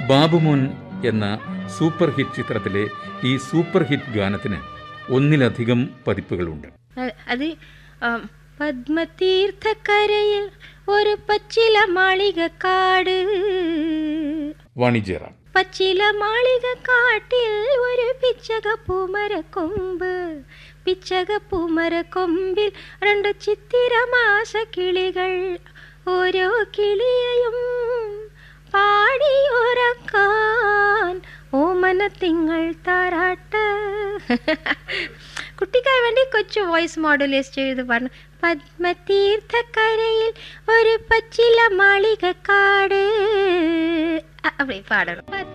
ബാബുമോൻ എന്ന super hit ചിത്രത്തിലെ ഈ സൂപ്പർ ഹിറ്റ് ഗാനത്തിന് ഒന്നിലധികം പതിപ്പുകളുണ്ട് അ- അത് ആം, പത്മതീർത്ഥക്കരയിൽ ഒരു പച്ചില മാളികക്കാട് വാണിജ്യറാം പച്ചില മാളികക്കാട്ടിൽ ഒരു പിച്ചക പൂമരക്കൊമ്പ് പിച്ചക പൂമരക്കൊമ്പിൽ രണ്ട് ചിത്തിരമാസ കിളികൾ ഓരോ കിളിയെയും പാടിയുറക്കാൻ ഓമന തിങ്കൾ താരാട്ട് കുട്ടിക്കായി വേണ്ടി കൊച്ചു വോയിസ് മോഡുലേറ്റ് ചെയ്ത് പറഞ്ഞു പത്മതീർത്ഥക്കരയിൽ ഒരു പച്ചില മാളികക്കാട് അ- அப்படி பாடணும்